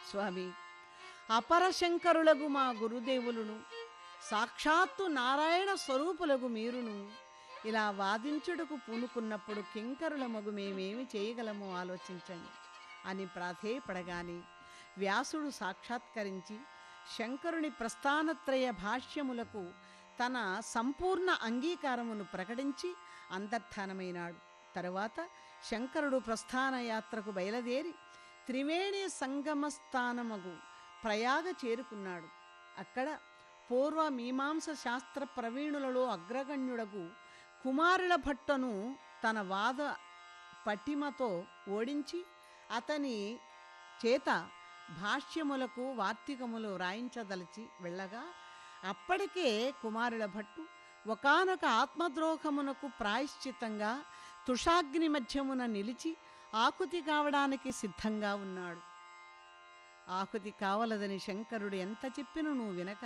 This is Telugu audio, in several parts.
స్వామి అపరశంకరులకు మా గురుదేవులను సాక్షాత్తు నారాయణ స్వరూపులకు మీరును ఇలా వాదించుటకు పూనుకున్నప్పుడు కింకరుల మగు మేమేమి చేయగలమో ఆలోచించండి అని ప్రాధేయపడగానే వ్యాసుడు సాక్షాత్కరించి శంకరుని ప్రస్థానత్రయ భాష్యములకు తన సంపూర్ణ అంగీకారమును ప్రకటించి అంతర్ధానమైనాడు తరువాత శంకరుడు ప్రస్థాన యాత్రకు బయలుదేరి త్రివేణి సంగమ స్థానమగు ప్రయాగ చేరుకున్నాడు అక్కడ పూర్వ మీమాంస శాస్త్ర ప్రవీణులలో అగ్రగణ్యుడకు కుమారుల భట్టను తన వాద పటిమతో ఓడించి అతని చేత భాష్యములకు వార్తికములు వ్రాయించదలిచి వెళ్ళగా అప్పటికే కుమారుల భట్టు ఒకానొక ఆత్మద్రోహమునకు ప్రాయశ్చిత్తంగా తుషాగ్ని మధ్యమున నిలిచి ఆకుతి కావడానికి సిద్ధంగా ఉన్నాడు ఆకుతి కావలదని శంకరుడు ఎంత చెప్పినూ నువ్వు వినక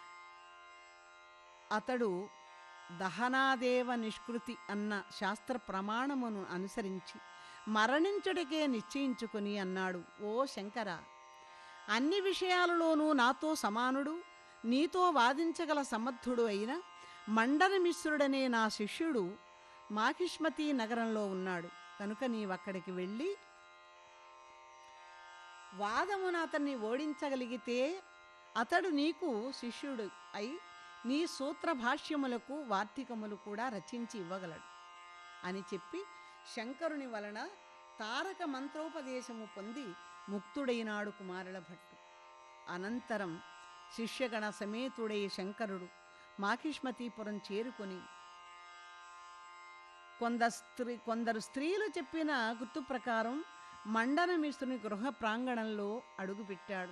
అతడు దహనాదేవ నిష్కృతి అన్న శాస్త్ర ప్రమాణమును అనుసరించి మరణించుడికే నిశ్చయించుకుని అన్నాడు ఓ శంకర అన్ని విషయాలలోనూ నాతో సమానుడు నీతో వాదించగల సమర్థుడు అయిన మండన మిశ్రుడనే నా శిష్యుడు మాకిష్మతి నగరంలో ఉన్నాడు కనుక నీవక్కడికి వెళ్ళి వాదమున అతన్ని ఓడించగలిగితే అతడు నీకు శిష్యుడు అయి నీ సూత్ర భాష్యములకు వార్తికములు కూడా రచించి ఇవ్వగలడు అని చెప్పి శంకరుని వలన తారక మంత్రోపదేశము పొంది ముక్తుడైనాడు కుమారుల భట్టు అనంతరం శిష్యగణ సమేతుడై శంకరుడు మాకిష్మతీపురం చేరుకొని కొంద స్త్రీ కొందరు స్త్రీలు చెప్పిన గుర్తు ప్రకారం మండన మిశ్రుని గృహ ప్రాంగణంలో అడుగుపెట్టాడు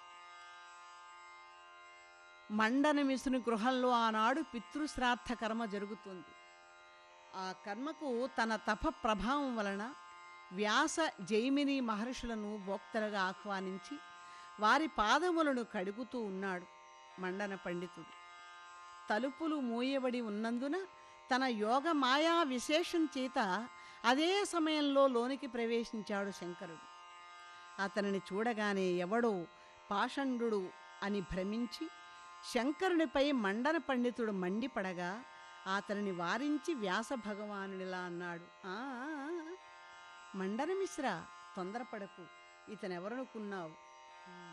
మండన మిశ్రుని గృహంలో ఆనాడు పితృశ్రాద్ధ కర్మ జరుగుతుంది ఆ కర్మకు తన తప ప్రభావం వలన వ్యాస జైమిని మహర్షులను భోక్తలుగా ఆహ్వానించి వారి పాదములను కడుగుతూ ఉన్నాడు మండన పండితుడు తలుపులు మూయబడి ఉన్నందున తన యోగ మాయా విశేషం చేత అదే సమయంలో లోనికి ప్రవేశించాడు శంకరుడు అతనిని చూడగానే ఎవడో పాషండు అని భ్రమించి శంకరునిపై మండన పండితుడు మండిపడగా అతనిని వారించి వ్యాస భగవానుడిలా అన్నాడు "ఆ, ఆ, ఆ, మండన మిశ్ర తొందరపడకు ఇతనెవరనుకున్నావు